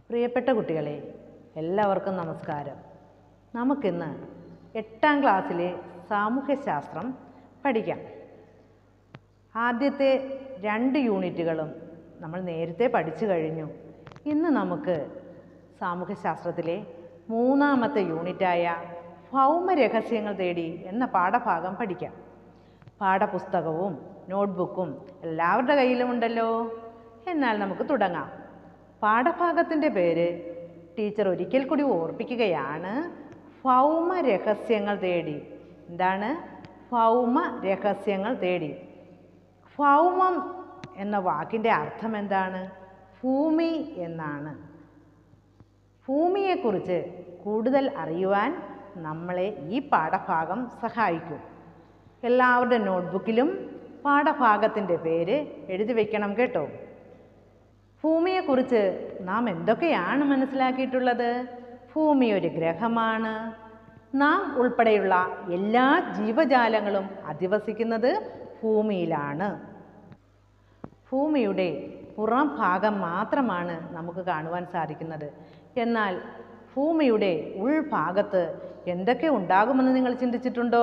പ്രിയപ്പെട്ട കുട്ടികളെ എല്ലാവർക്കും നമസ്കാരം നമുക്കിന്ന് എട്ടാം ക്ലാസ്സിലെ സാമൂഹ്യശാസ്ത്രം പഠിക്കാം ആദ്യത്തെ രണ്ട് യൂണിറ്റുകളും നമ്മൾ നേരത്തെ പഠിച്ചു കഴിഞ്ഞു ഇന്ന് നമുക്ക് സാമൂഹ്യശാസ്ത്രത്തിലെ മൂന്നാമത്തെ യൂണിറ്റായ ഭൗമരഹസ്യങ്ങൾ തേടി എന്ന പാഠഭാഗം പഠിക്കാം പാഠപുസ്തകവും നോട്ട്ബുക്കും എല്ലാവരുടെ കയ്യിലുമുണ്ടല്ലോ എന്നാൽ നമുക്ക് തുടങ്ങാം പാഠഭാഗത്തിൻ്റെ പേര് ടീച്ചർ ഒരിക്കൽ കൂടി ഓർപ്പിക്കുകയാണ് ഭൗമ രഹസ്യങ്ങൾ തേടി എന്താണ് ഭൗമ രഹസ്യങ്ങൾ തേടി ഭൗമം എന്ന വാക്കിൻ്റെ അർത്ഥം എന്താണ് ഭൂമി എന്നാണ് ഭൂമിയെക്കുറിച്ച് കൂടുതൽ അറിയുവാൻ നമ്മളെ ഈ പാഠഭാഗം സഹായിക്കും എല്ലാവരുടെ നോട്ട്ബുക്കിലും പാഠഭാഗത്തിൻ്റെ പേര് എഴുതി വയ്ക്കണം കേട്ടോ ഭൂമിയെക്കുറിച്ച് നാം എന്തൊക്കെയാണ് മനസ്സിലാക്കിയിട്ടുള്ളത് ഭൂമി ഒരു ഗ്രഹമാണ് നാം ഉൾപ്പെടെയുള്ള എല്ലാ ജീവജാലങ്ങളും അധിവസിക്കുന്നത് ഭൂമിയിലാണ് ഭൂമിയുടെ പുറം ഭാഗം മാത്രമാണ് നമുക്ക് കാണുവാൻ സാധിക്കുന്നത് എന്നാൽ ഭൂമിയുടെ ഉൾഭാഗത്ത് എന്തൊക്കെ ഉണ്ടാകുമെന്ന് നിങ്ങൾ ചിന്തിച്ചിട്ടുണ്ടോ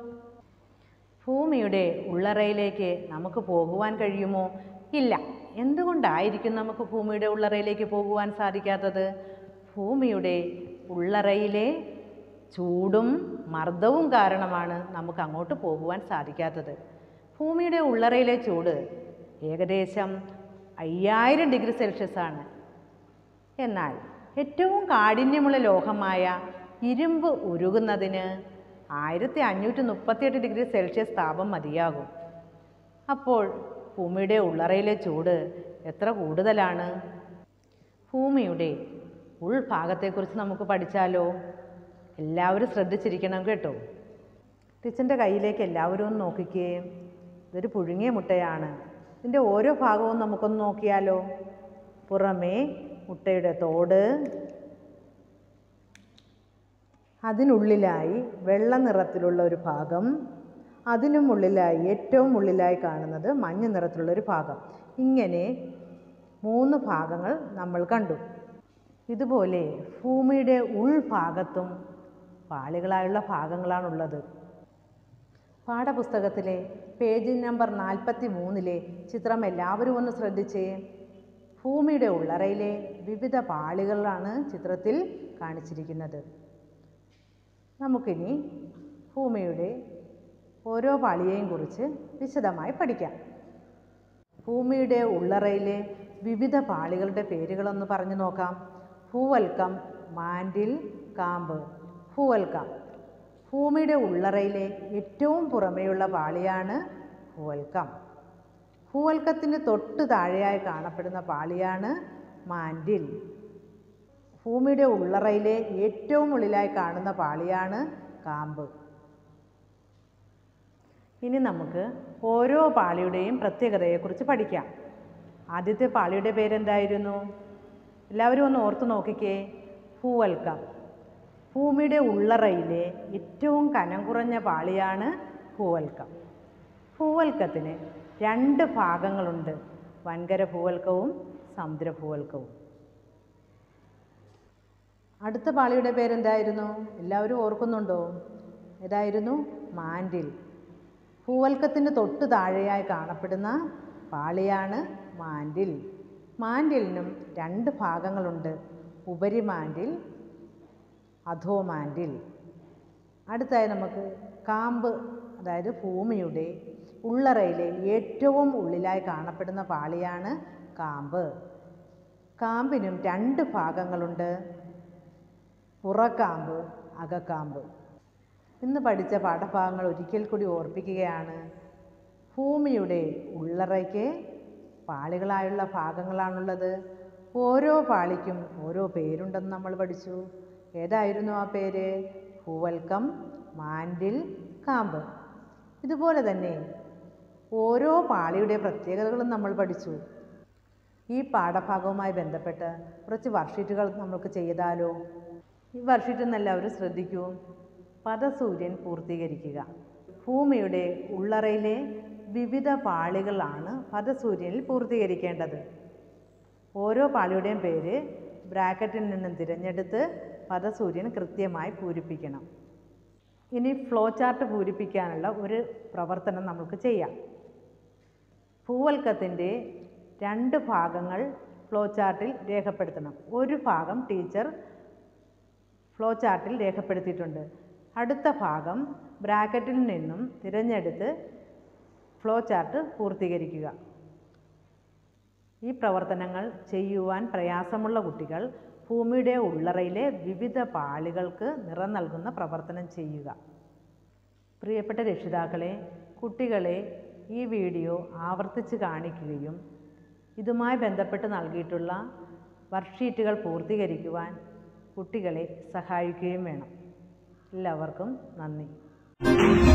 ഭൂമിയുടെ ഉള്ളറയിലേക്ക് നമുക്ക് പോകുവാൻ കഴിയുമോ ഇല്ല എന്തുകൊണ്ടായിരിക്കും നമുക്ക് ഭൂമിയുടെ ഉള്ളറയിലേക്ക് പോകുവാൻ സാധിക്കാത്തത് ഭൂമിയുടെ ഉള്ളറയിലെ ചൂടും മർദ്ദവും കാരണമാണ് നമുക്ക് അങ്ങോട്ട് പോകുവാൻ സാധിക്കാത്തത് ഭൂമിയുടെ ഉള്ളറയിലെ ചൂട് ഏകദേശം അയ്യായിരം ഡിഗ്രി സെൽഷ്യസ് ആണ് എന്നാൽ ഏറ്റവും കാഠിന്യമുള്ള ലോഹമായ ഇരുമ്പ് ഉരുകുന്നതിന് ആയിരത്തി അഞ്ഞൂറ്റി മുപ്പത്തിയെട്ട് ഡിഗ്രി സെൽഷ്യസ് താപം മതിയാകും അപ്പോൾ ഭൂമിയുടെ ഉള്ളറയിലെ ചൂട് എത്ര കൂടുതലാണ് ഭൂമിയുടെ ഉൾഭാഗത്തെക്കുറിച്ച് നമുക്ക് പഠിച്ചാലോ എല്ലാവരും ശ്രദ്ധിച്ചിരിക്കണം കേട്ടോ ടീച്ചറിൻ്റെ കയ്യിലേക്ക് എല്ലാവരും ഒന്ന് നോക്കിക്കേ ഇതൊരു പുഴുങ്ങിയ മുട്ടയാണ് ഇതിൻ്റെ ഓരോ ഭാഗവും നമുക്കൊന്ന് നോക്കിയാലോ പുറമേ മുട്ടയുടെ തോട് അതിനുള്ളിലായി വെള്ള നിറത്തിലുള്ള ഒരു ഭാഗം അതിനും ഉള്ളിലായി ഏറ്റവും ഉള്ളിലായി കാണുന്നത് മഞ്ഞ നിറത്തിലുള്ള ഒരു ഭാഗം ഇങ്ങനെ മൂന്ന് ഭാഗങ്ങൾ നമ്മൾ കണ്ടു ഇതുപോലെ ഭൂമിയുടെ ഉൾഭാഗത്തും പാളികളായുള്ള ഭാഗങ്ങളാണുള്ളത് പാഠപുസ്തകത്തിലെ പേജ് നമ്പർ നാൽപ്പത്തി മൂന്നിലെ ചിത്രം എല്ലാവരും ഒന്ന് ശ്രദ്ധിച്ചേ ഭൂമിയുടെ ഉള്ളറയിലെ വിവിധ പാളികളാണ് ചിത്രത്തിൽ കാണിച്ചിരിക്കുന്നത് നമുക്കിനി ഭൂമിയുടെ ഓരോ പാളിയെയും കുറിച്ച് വിശദമായി പഠിക്കാം ഭൂമിയുടെ ഉള്ളറയിലെ വിവിധ പാളികളുടെ പേരുകളൊന്ന് പറഞ്ഞു നോക്കാം ഭൂവൽക്കം മാൻഡിൽ കാമ്പ് ഭൂവൽക്കം ഭൂമിയുടെ ഉള്ളറയിലെ ഏറ്റവും പുറമേയുള്ള പാളിയാണ് ഭൂവൽക്കം ഭൂവൽക്കത്തിന് തൊട്ട് താഴെയായി കാണപ്പെടുന്ന പാളിയാണ് മാൻഡിൽ ഭൂമിയുടെ ഉള്ളറയിലെ ഏറ്റവും ഉള്ളിലായി കാണുന്ന പാളിയാണ് കാമ്പ് ഇനി നമുക്ക് ഓരോ പാളിയുടെയും പ്രത്യേകതയെക്കുറിച്ച് പഠിക്കാം ആദ്യത്തെ പാളിയുടെ പേരെന്തായിരുന്നു എല്ലാവരും ഒന്ന് ഓർത്ത് നോക്കിക്കേ ഭൂവൽക്കം ഭൂമിയുടെ ഉള്ളറയിലെ ഏറ്റവും കനം കുറഞ്ഞ പാളിയാണ് ഭൂവൽക്കം ഭൂവൽക്കത്തിന് രണ്ട് ഭാഗങ്ങളുണ്ട് വൻകര ഭൂവൽക്കവും സമുദ്ര ഭൂവൽക്കവും അടുത്ത പാളിയുടെ പേരെന്തായിരുന്നു എല്ലാവരും ഓർക്കുന്നുണ്ടോ ഏതായിരുന്നു മാൻഡിൽ ഭൂവൽക്കത്തിന് തൊട്ട് താഴെയായി കാണപ്പെടുന്ന പാളിയാണ് മാൻഡിൽ മാൻഡിലിനും രണ്ട് ഭാഗങ്ങളുണ്ട് ഉപരിമാൻഡിൽ അധോമാൻഡിൽ അടുത്തായി നമുക്ക് കാമ്പ് അതായത് ഭൂമിയുടെ ഉള്ളറയിലെ ഏറ്റവും ഉള്ളിലായി കാണപ്പെടുന്ന പാളിയാണ് കാമ്പ് കാമ്പിനും രണ്ട് ഭാഗങ്ങളുണ്ട് പുറക്കാമ്പ് അകക്കാമ്പ് ഇന്ന് പഠിച്ച പാഠഭാഗങ്ങൾ ഒരിക്കൽ കൂടി ഓർപ്പിക്കുകയാണ് ഭൂമിയുടെ ഉള്ളറയ്ക്ക് പാളികളായുള്ള ഭാഗങ്ങളാണുള്ളത് ഓരോ പാളിക്കും ഓരോ പേരുണ്ടെന്ന് നമ്മൾ പഠിച്ചു ഏതായിരുന്നു ആ പേര് ഭൂവൽക്കം മാൻഡിൽ കാമ്പ് ഇതുപോലെ തന്നെ ഓരോ പാളിയുടെ പ്രത്യേകതകളും നമ്മൾ പഠിച്ചു ഈ പാഠഭാഗവുമായി ബന്ധപ്പെട്ട് കുറച്ച് വർക്ക്ഷീറ്റുകൾ നമുക്ക് ചെയ്താലോ ഈ വർക്ക്ഷീറ്റ് ഒന്ന് എല്ലാവരും ശ്രദ്ധിക്കൂ പദസൂര്യൻ പൂർത്തീകരിക്കുക ഭൂമിയുടെ ഉള്ളറയിലെ വിവിധ പാളികളാണ് പദസൂര്യനിൽ പൂർത്തീകരിക്കേണ്ടത് ഓരോ പാളിയുടെയും പേര് ബ്രാക്കറ്റിൽ നിന്നും തിരഞ്ഞെടുത്ത് പദസൂര്യൻ കൃത്യമായി പൂരിപ്പിക്കണം ഇനി ഫ്ലോ ചാർട്ട് പൂരിപ്പിക്കാനുള്ള ഒരു പ്രവർത്തനം നമുക്ക് ചെയ്യാം ഭൂവൽക്കത്തിൻ്റെ രണ്ട് ഭാഗങ്ങൾ ഫ്ലോ ചാർട്ടിൽ രേഖപ്പെടുത്തണം ഒരു ഭാഗം ടീച്ചർ ഫ്ലോ ചാർട്ടിൽ രേഖപ്പെടുത്തിയിട്ടുണ്ട് അടുത്ത ഭാഗം ബ്രാക്കറ്റിൽ നിന്നും തിരഞ്ഞെടുത്ത് ഫ്ലോ ചാർട്ട് പൂർത്തീകരിക്കുക ഈ പ്രവർത്തനങ്ങൾ ചെയ്യുവാൻ പ്രയാസമുള്ള കുട്ടികൾ ഭൂമിയുടെ ഉള്ളറയിലെ വിവിധ പാളികൾക്ക് നിറം നൽകുന്ന പ്രവർത്തനം ചെയ്യുക പ്രിയപ്പെട്ട രക്ഷിതാക്കളെ കുട്ടികളെ ഈ വീഡിയോ ആവർത്തിച്ച് കാണിക്കുകയും ഇതുമായി ബന്ധപ്പെട്ട് നൽകിയിട്ടുള്ള വർക്ക്ഷീറ്റുകൾ പൂർത്തീകരിക്കുവാൻ കുട്ടികളെ സഹായിക്കുകയും വേണം എല്ലാവർക്കും നന്ദി